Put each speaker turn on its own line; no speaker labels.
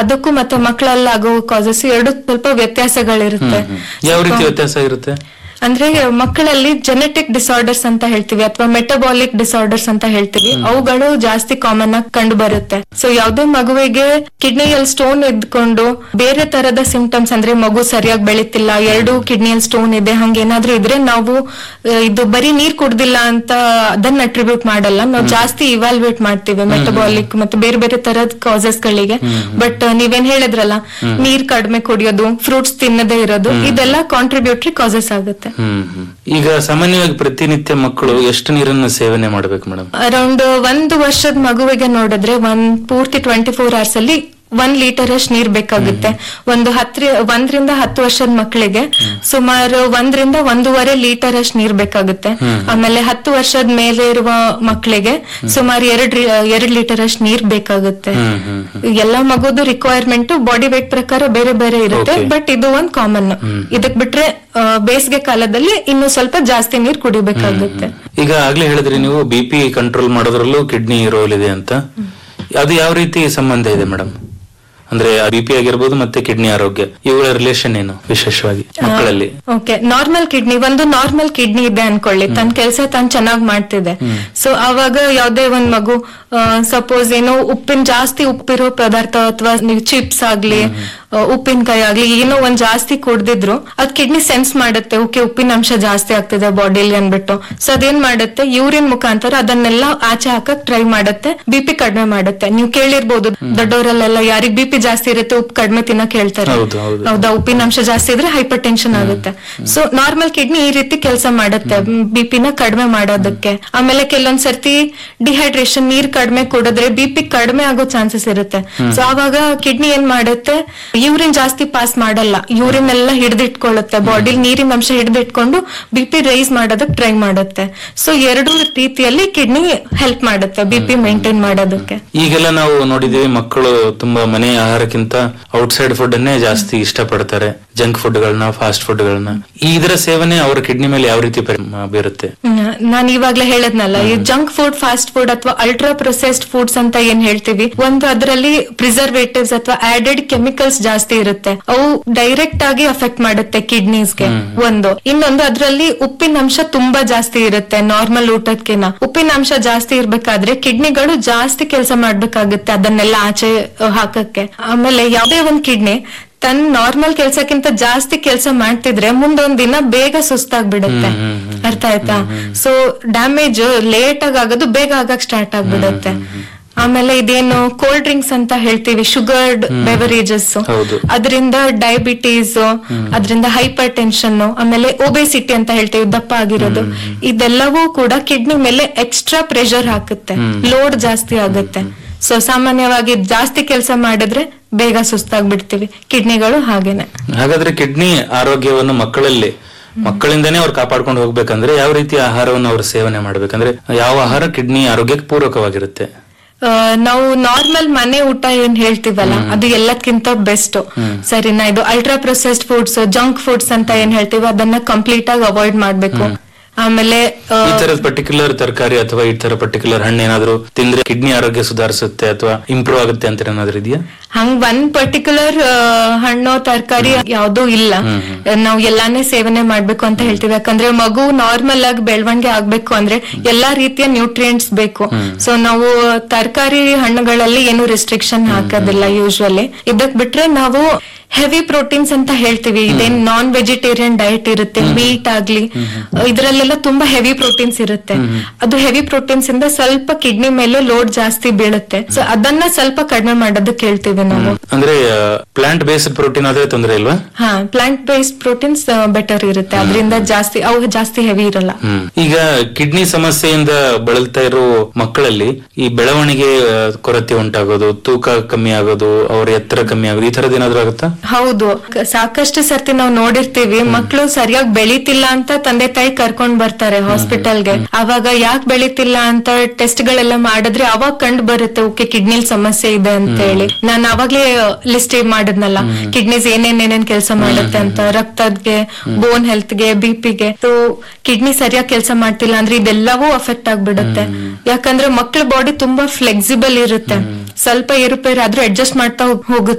ಅದಕ್ಕೂ ಮತ್ತೆ ಮಕ್ಕಳಲ್ಲಿ ಆಗೋ ಕಾಸಸ್ ಎರಡು ಸ್ವಲ್ಪ ವ್ಯತ್ಯಾಸಗಳಿರುತ್ತೆ
ಯಾವ ರೀತಿ ವ್ಯತ್ಯಾಸ ಇರುತ್ತೆ
ಅಂದ್ರೆ ಮಕ್ಕಳಲ್ಲಿ ಜೆನೆಟಿಕ್ ಡಿಸಾರ್ಡರ್ಸ್ ಅಂತ ಹೇಳ್ತೀವಿ ಅಥವಾ ಮೆಟಬಾಲಿಕ್ ಡಿಸಾರ್ಡರ್ಸ್ ಅಂತ ಹೇಳ್ತೀವಿ ಅವುಗಳು ಜಾಸ್ತಿ ಕಾಮನ್ ಆಗಿ ಕಂಡು ಬರುತ್ತೆ ಸೊ ಯಾವ್ದೇ ಮಗುವಿಗೆ ಕಿಡ್ನಿಯಲ್ಲಿ ಸ್ಟೋನ್ ಇದ್ಕೊಂಡು ಬೇರೆ ತರದ ಸಿಂಪ್ಟಮ್ಸ್ ಅಂದ್ರೆ ಮಗು ಸರಿಯಾಗಿ ಬೆಳಿತಿಲ್ಲ ಎರಡು ಕಿಡ್ನಿಯಲ್ಲಿ ಸ್ಟೋನ್ ಇದೆ ಹಂಗೇನಾದ್ರೂ ಇದ್ರೆ ನಾವು ಆ, ಇದು ಬರೀ ನೀರ್ ಕುಡ್ದಿಲ್ಲ ಅಂತ ಅದನ್ನ ಅಟ್ರಿಬ್ಯೂಟ್ ಮಾಡಲ್ಲ ನಾವು ಜಾಸ್ತಿ ಇವಾಲ್ಯುಯೇಟ್ ಮಾಡ್ತೀವಿ ಮೆಟಬಾಲಿಕ್ ಮತ್ತೆ ಬೇರೆ ಬೇರೆ ತರದ ಕಾಸಸ್ ಗಳಿಗೆ ಬಟ್ ನೀವೇನ್ ಹೇಳಿದ್ರಲ್ಲ ನೀರ್ ಕಡಿಮೆ ಕುಡಿಯೋದು ಫ್ರೂಟ್ಸ್ ತಿನ್ನದೇ ಇರೋದು ಇದೆಲ್ಲ ಕಾಂಟ್ರಿಬ್ಯೂಟರಿ ಕಾಸಸ್ ಆಗುತ್ತೆ
ಹ್ಮ್ ಹ್ಮ್. ಈಗ ಸಾಮಾನ್ಯವಾಗಿ ಪ್ರತಿನಿತ್ಯ ಮಕ್ಕಳು ಎಷ್ಟು ನೀರನ್ನು ಸೇವನೆ ಮಾಡ್ಬೇಕು ಮೇಡಮ್
ಅರೌಂಡ್ ಒಂದು ವರ್ಷದ ಮಗುವಿಗೆ ನೋಡಿದ್ರೆ ಒಂದ್ ಪೂರ್ತಿ ಟ್ವೆಂಟಿ ಫೋರ್ ಅವರ್ಸ್ ಅಲ್ಲಿ ಒಂದ್ ಲೀಟರ್ ಅಷ್ಟು ನೀರ್ ಬೇಕಾಗುತ್ತೆ ಒಂದು ಹತ್ರ ಒಂದ್ರಿಂದ ಹತ್ತು ವರ್ಷದ ಮಕ್ಕಳಿಗೆ ಸುಮಾರು ಒಂದ್ರಿಂದ ಒಂದೂವರೆ ಲೀಟರ್ ಅಷ್ಟು ನೀರ್ ಬೇಕಾಗುತ್ತೆ ಆಮೇಲೆ ಹತ್ತು ವರ್ಷದ ಮೇಲೆ ಇರುವ ಮಕ್ಕಳಿಗೆ ಸುಮಾರು ಎರಡ್ ರಿ- ಎರಡ್ ಲೀಟರ್ ಅಷ್ಟು ನೀರ್ ಬೇಕಾಗುತ್ತೆ
ಹ್ಮ್ ಹ್ಮ್
ಎಲ್ಲಾ ಮಗುದು ರಿಕ್ವೈರ್ಮೆಂಟ್ ಬಾಡಿ ವೇಟ್ ಪ್ರಕಾರ ಬೇರೆ ಬೇರೆ ಇರುತ್ತೆ
Okay.
ಬಟ್ ಇದು ಒಂದ್ ಕಾಮನ್ ಇದಕ್ ಬಿಟ್ರೆ ಆ, ಬೇಸಿಗೆ ಕಾಲದಲ್ಲಿ ಇನ್ನು ಸ್ವಲ್ಪ ಜಾಸ್ತಿ ನೀರ್ ಕುಡಿಬೇಕಾಗುತ್ತೆ
ಈಗ ಆಗ್ಲೇ ಹೇಳಿದ್ರಿ ನೀವು ಬಿ ಪಿ ಕಂಟ್ರೋಲ್ ಮಾಡೋದ್ರಲ್ಲೂ ಕಿಡ್ನಿ ರೋಲ್ ಇದೆ ಅಂತ ಅದು ಯಾವ ರೀತಿ ಸಂಬಂಧ ಇದೆ ಮೇಡಮ್ ಅಂದ್ರೆ ಬಿ ಪಿ ಆಗಿರ್ಬೋದು ಮತ್ತೆ ಕಿಡ್ನಿ ಆರೋಗ್ಯ ಇವುಗಳ ರಿಲೇಷನ್ ಏನು ವಿಶೇಷವಾಗಿ ಮಕ್ಕಳಲ್ಲಿ
ಓಕೆ ನಾರ್ಮಲ್ ಕಿಡ್ನಿ ಒಂದು ನಾರ್ಮಲ್ ಕಿಡ್ನಿ ಇದೆ ಅನ್ಕೊಳ್ಳಿ ತನ್ನ ಕೆಲಸ ತಾನು ಚೆನ್ನಾಗಿ ಮಾಡ್ತಿದೆ ಸೊ ಅವಾಗ ಯಾವ್ದೇ ಒಂದ್ ಮಗು ಸಪೋಸ್ ಏನೋ ಉಪ್ಪಿನ ಜಾಸ್ತಿ ಉಪ್ಪಿರೋ ಪದಾರ್ಥ ಅಥವಾ ನೀವು ಚಿಪ್ಸ್ ಆಗ್ಲಿ ಆ, ಉಪ್ಪಿನಕಾಯಿ ಆಗ್ಲಿ ಏನೋ ಒಂದ್ ಜಾಸ್ತಿ ಕುಡ್ದಿದ್ರು ಅದ್ ಕಿಡ್ನಿ ಸೆನ್ಸ್ ಮಾಡುತ್ತೆ ಓಕೆ ಉಪ್ಪಿನ ಅಂಶ ಜಾಸ್ತಿ ಆಗ್ತಿದೆ ಬಾಡಿಲಿ ಅನ್ಬಿಟ್ಟು ಸೊ ಅದೇನ್ ಮಾಡುತ್ತೆ ಯೂರಿನ್ ಮುಖಾಂತರ ಅದನ್ನೆಲ್ಲ ಆಚೆ ಹಾಕಕ್ ಟ್ರೈ ಮಾಡುತ್ತೆ ಬಿ ಪಿ ಕಡಿಮೆ ಮಾಡುತ್ತೆ ನೀವು ಕೇಳಿರ್ಬೋದು ದೊಡ್ಡವರಲ್ಲೆಲ್ಲ ಯಾರಿಗ್ ಬಿ ಪಿ ಜಾಸ್ತಿ ಇರುತ್ತೆ ಉಪ್ಪು ಕಡಿಮೆ ತಿನ್ನಕ್ ಹೇಳ್ತಾರೆ
ಹೌದು, ಹೌದು.
ಹೌದಾ ಉಪ್ಪಿನ ಅಂಶ ಜಾಸ್ತಿ ಇದ್ರೆ ಹೈಪರ್ ಟೆನ್ಷನ್ ಆಗುತ್ತೆ ಸೊ ನಾರ್ಮಲ್ ಕಿಡ್ನಿ ಈ ರೀತಿ ಕೆಲಸ ಮಾಡುತ್ತೆ ಬಿ ನ ಕಡಿಮೆ ಮಾಡೋದಕ್ಕೆ ಆಮೇಲೆ ಕೆಲವೊಂದ್ ಸರ್ತಿ ಡಿಹೈಡ್ರೇಷನ್ ನೀರ್ ಕಡಿಮೆ ಕುಡಿದ್ರೆ ಬಿ ಪಿ ಕಡಿಮೆ ಆಗೋ ಚಾನ್ಸಸ್ ಇರುತ್ತೆ ಸೊ ಆವಾಗ ಕಿಡ್ನಿ ಏನ್ ಮಾಡುತ್ತೆ ಯೂರಿನ್ ಜಾಸ್ತಿ ಪಾಸ್ ಮಾಡಲ್ಲ ಯೂರಿನ್ ಎಲ್ಲ ಹಿಡಿದಿಟ್ಕೊಳ್ಳುತ್ತೆ ಬಾಡಿ ನೀರಿನ ಅಂಶ ಹಿಡಿದಿಟ್ಕೊಂಡು ಬಿ ಪಿ ರೈಸ್ ಮಾಡೋದಕ್ಕೆ ಟ್ರೈ ಮಾಡುತ್ತೆ ಸೊ ಎರಡು ರೀತಿಯಲ್ಲಿ ಕಿಡ್ನಿ ಹೆಲ್ಪ್ ಮಾಡುತ್ತೆ ಬಿ ಪಿ ಮೇಂಟೈನ್ ಮಾಡೋದಕ್ಕೆ
ಈಗೆಲ್ಲ ನಾವು ನೋಡಿದೀವಿ ಮಕ್ಕಳು ತುಂಬಾ ಮನೆ ಆಹಾರಕ್ಕಿಂತ ಔಟ್ಸೈಡ್ ಫುಡ್ ಅನ್ನೇ ಜಾಸ್ತಿ ಇಷ್ಟಪಡ್ತಾರೆ ಜಂಕ್ ಫುಡ್ ಗಳನ್ನ ಫಾಸ್ಟ್ ಫುಡ್ ಗಳನ್ನ ಇದರ ಸೇವನೆ ಅವರ ಕಿಡ್ನಿ ಮೇಲೆ ಯಾವ ರೀತಿ ಪರಿಣಾಮ ಬೀರುತ್ತೆ
ನಾನು ಇವಾಗ್ಲೇ ಹೇಳದ್ನಲ್ಲ ಈ ಜಂಕ್ ಫುಡ್ ಫಾಸ್ಟ್ ಫುಡ್ ಅಥವಾ ಅಲ್ಟ್ರಾ ಪ್ರೊಸೆಸ್ಡ್ ಫುಡ್ಸ್ ಅಂತ ಏನ್ ಹೇಳ್ತೀವಿ ಒಂದು ಅದರಲ್ಲಿ ಪ್ರಿಸರ್ವೇಟಿವ್ಸ್ ಅಥವಾ ಆಡೆಡ್ ಕೆಮಿಕಲ್ಸ್ ಜಾಸ್ತಿ ಇರುತ್ತೆ ಅವು ಡೈರೆಕ್ಟ್ ಆಗಿ ಅಫೆಕ್ಟ್ ಮಾಡುತ್ತೆ ಕಿಡ್ನೀಸ್ಗೆ ಒಂದು ಇನ್ನೊಂದು ಅದರಲ್ಲಿ ಉಪ್ಪಿನ ಅಂಶ ತುಂಬಾ ಜಾಸ್ತಿ ಇರುತ್ತೆ ನಾರ್ಮಲ್ ಊಟಕ್ಕಿನ ಉಪ್ಪಿನ ಅಂಶ ಜಾಸ್ತಿ ಇರ್ಬೇಕಾದ್ರೆ ಕಿಡ್ನಿಗಳು ಜಾಸ್ತಿ ಕೆಲಸ ಮಾಡ್ಬೇಕಾಗುತ್ತೆ ಅದನ್ನೆಲ್ಲ ಆಚೆ ಆ, ಹಾಕಕ್ಕೆ ಆಮೇಲೆ ಯಾವುದೇ ಒಂದ್ ಕಿಡ್ನಿ ತನ್ನ ನಾರ್ಮಲ್ ಕೆಲ್ಸಕ್ಕಿಂತ ಜಾಸ್ತಿ ಕೆಲಸ ಮಾಡ್ತಿದ್ರೆ ಮುಂದೊಂದ್ ದಿನ ಬೇಗ ಸುಸ್ತಾಗ್ಬಿಡುತ್ತೆ ಅರ್ಥ ಆಯ್ತಾ ಸೊ ಡ್ಯಾಮೇಜ್ ಲೇಟ್ ಆಗಿ ಆಗೋದು ಬೇಗ ಆಗಕ್ ಸ್ಟಾರ್ಟ್ ಆಗ್ಬಿಡುತ್ತೆ ಆಮೇಲೆ ಇದೇನು ಕೋಲ್ಡ್ ಡ್ರಿಂಕ್ಸ್ ಅಂತ ಹೇಳ್ತೀವಿ ಶುಗರ್ಡ್ ಬೆವರೇಜಸ್
ಹೌದು.
ಅದರಿಂದ ಡಯಾಬಿಟೀಸ್ ಅದರಿಂದ ಹೈಪರ್ ಟೆನ್ಷನ್ ಆಮೇಲೆ ಒಬೆಸಿಟಿ ಅಂತ ಹೇಳ್ತೀವಿ ದಪ್ಪ ಆಗಿರೋದು ಇದೆಲ್ಲವೂ ಕೂಡ ಕಿಡ್ನಿ ಮೇಲೆ ಎಕ್ಸ್ಟ್ರಾ ಪ್ರೆಷರ್ ಹಾಕುತ್ತೆ ಲೋಡ್ ಜಾಸ್ತಿ ಆಗುತ್ತೆ ಸೊ ಸಾಮಾನ್ಯವಾಗಿ ಜಾಸ್ತಿ ಕೆಲಸ ಮಾಡಿದ್ರೆ ಬೇಗ ಸುಸ್ತಾಗ್ಬಿಡ್ತೀವಿ ಕಿಡ್ನಿಗಳು ಹಾಗೇನೆ
ಹಾಗಾದ್ರೆ ಕಿಡ್ನಿ ಆರೋಗ್ಯವನ್ನು ಮಕ್ಕಳಲ್ಲಿ ಮಕ್ಕಳಿಂದನೇ ಅವ್ರು ಕಾಪಾಡ್ಕೊಂಡು ಹೋಗ್ಬೇಕಂದ್ರೆ ಯಾವ ರೀತಿ ಆಹಾರವನ್ನು ಅವ್ರು ಸೇವನೆ ಮಾಡ್ಬೇಕಂದ್ರೆ ಯಾವ ಆಹಾರ ಕಿಡ್ನಿ ಆರೋಗ್ಯಕ್ಕೆ ಪೂರಕವಾಗಿರುತ್ತೆ
ಆ, ನಾವು ನಾರ್ಮಲ್ ಮನೆ ಊಟ ಏನ್ ಹೇಳ್ತೀವಲ್ಲ ಅದು ಎಲ್ಲಕ್ಕಿಂತ ಬೆಸ್ಟ್ ಸರಿನಾ ಇದು ultra processed foods junk foods ಅಂತ ಏನ್ ಹೇಳ್ತೀವಿ ಅದನ್ನ ಕಂಪ್ಲೀಟ್ ಆಗಿ ಅವಾಯ್ಡ್ ಮಾಡ್ಬೇಕು ಆಮೇಲೆ ಆ,
ಈ ತರದ ಪರ್ಟಿಕ್ಯುಲರ್ ತರಕಾರಿ ಅಥವಾ ಈ ತರ ಪರ್ಟಿಕ್ಯುಲರ್ ಹಣ್ಣು ಏನಾದ್ರು ತಿಂದ್ರೆ ಕಿಡ್ನಿ ಆರೋಗ್ಯ ಸುಧಾರಿಸುತ್ತೆ ಅಥವಾ ಇಂಪ್ರೂವ್ ಆಗುತ್ತೆ ಅಂತ ಏನಾದ್ರು ಇದೆಯಾ
ಹಂಗ್ ಒಂದ್ ಪರ್ಟಿಕ್ಯುಲರ್ ಹಣ್ಣು ತರಕಾರಿ ಯಾವ್ದೂ ಇಲ್ಲ ನಾವು ಎಲ್ಲಾನೇ ಸೇವನೆ ಮಾಡ್ಬೇಕು ಅಂತ ಹೇಳ್ತೀವಿ ಯಾಕಂದ್ರೆ ಮಗು ನಾರ್ಮಲ್ ಆಗಿ ಬೆಳವಣಿಗೆ ಆಗ್ಬೇಕು ಅಂದ್ರೆ ಎಲ್ಲಾ ರೀತಿಯ ನ್ಯೂಟ್ರಿಯೆಂಟ್ಸ್ ಬೇಕು ಸೊ ನಾವು ತರಕಾರಿ ಹಣ್ಣುಗಳಲ್ಲಿ ಏನು ರೆಸ್ಟ್ರಿಕ್ಷನ್ ಹಾಕೋದಿಲ್ಲ ಯೂಶುವಲಿ ಇದಕ್ ಬಿಟ್ರೆ ನಾವು ಹೆವಿ ಪ್ರೋಟೀನ್ಸ್ ಅಂತ ಹೇಳ್ತೀವಿ ಇದೇನ್ ನಾನ್ ವೆಜಿಟೇರಿಯನ್ ಡಯಟ್ ಇರುತ್ತೆ ಮೀಟ್ ಆಗ್ಲಿ ಇದ್ರಲ್ಲೆಲ್ಲ ತುಂಬಾ ಹೆವಿ ಪ್ರೋಟೀನ್ಸ್ ಇರುತ್ತೆ ಅದು ಹೆವಿ ಪ್ರೋಟೀನ್ಸ್ ಇಂದ ಸ್ವಲ್ಪ ಕಿಡ್ನಿ ಮೇಲೆ ಲೋಡ್ ಜಾಸ್ತಿ ಬೀಳುತ್ತೆ ಸೊ ಅದನ್ನ ಸ್ವಲ್ಪ ಕಡಿಮೆ ಮಾಡೋದಕ್ಕೆ ಹೇಳ್ತೀವಿ ನಾವು
ಅಂದ್ರೆ ಪ್ಲಾಂಟ್ ಬೇಸ್ಡ್ ಪ್ರೋಟೀನ್ ಆದ್ರೆ ತೊಂದರೆ ಇಲ್ವಾ
ಹಾ ಪ್ಲಾಂಟ್ ಬೇಸ್ಡ್ ಪ್ರೋಟೀನ್ಸ್ ಬೆಟರ್ ಇರುತ್ತೆ ಅದರಿಂದ ಜಾಸ್ತಿ ಅವು ಜಾಸ್ತಿ ಹೆವಿ ಇರಲ್ಲ
ಹ್ಮ್ ಈಗ ಕಿಡ್ನಿ ಸಮಸ್ಯೆಯಿಂದ ಬಳಲ್ತಾ ಇರೋ ಮಕ್ಕಳಲ್ಲಿ ಈ ಬೆಳವಣಿಗೆ ಆ, ಕೊರತೆ ಉಂಟಾಗೋದು ತೂಕ ಕಮ್ಮಿ ಆಗೋದು ಅವ್ರ ಎತ್ತರ ಕಮ್ಮಿ ಆಗೋದು ಈ ತರದ್ ಏನಾದ್ರು ಆಗುತ್ತಾ
ಹೌದು ಕ- ಸಾಕಷ್ಟು ಸರ್ತಿ ನಾವು ನೋಡಿರ್ತೀವಿ ಮಕ್ಕಳು ಸರಿಯಾಗಿ ಬೆಳಿತಿಲ್ಲ ಅಂತ ತಂದೆ ತಾಯಿ ಕರ್ಕೊಂಡ್ ಬರ್ತಾರೆ ಹಾಸ್ಪಿಟಲ್ಗೆ ಅವಾಗ ಯಾಕೆ ಬೆಳಿತಿಲ್ಲ ಅಂತ ಟೆಸ್ಟ್ ಗಳೆಲ್ಲ ಮಾಡಿದ್ರೆ ಅವಾಗ ಕಂಡು ಬರುತ್ತೆ ಓಕೆ ಕಿಡ್ನಿಲ್ ಸಮಸ್ಯೆ ಇದೆ ಅಂತ ಹೇಳಿ ನಾನು ಅವಾಗ್ಲೇ ಲಿಸ್ಟ್ ಮಾಡಿದ್ನಲ್ಲ ಕಿಡ್ನೀಸ್ ಏನೇನ್ ಏನೇನ್ ಕೆಲಸ ಮಾಡುತ್ತೆ ಅಂತ ರಕ್ತದ್ಗೆ ಬೋನ್ ಹೆಲ್ತ್ಗೆ ಬಿ ಪಿಗೆ ಸೊ ಕಿಡ್ನಿ ಸರಿಯಾಗಿ ಕೆಲಸ ಮಾಡ್ತಿಲ್ಲ ಅಂದ್ರೆ ಇದೆಲ್ಲವೂ ಅಫೆಕ್ಟ್ ಆಗ್ಬಿಡುತ್ತೆ ಯಾಕಂದ್ರೆ ಮಕ್ಳ ಬಾಡಿ ತುಂಬಾ ಫ್ಲೆಕ್ಸಿಬಲ್ ಇರುತ್ತೆ ಸ್ವಲ್ಪ ಏರುಪೇರು ಆದ್ರೂ ಅಡ್ಜಸ್ಟ್ ಮಾಡ್ತಾ ಹೋಗ್- ಹೋಗುತ್ತೆ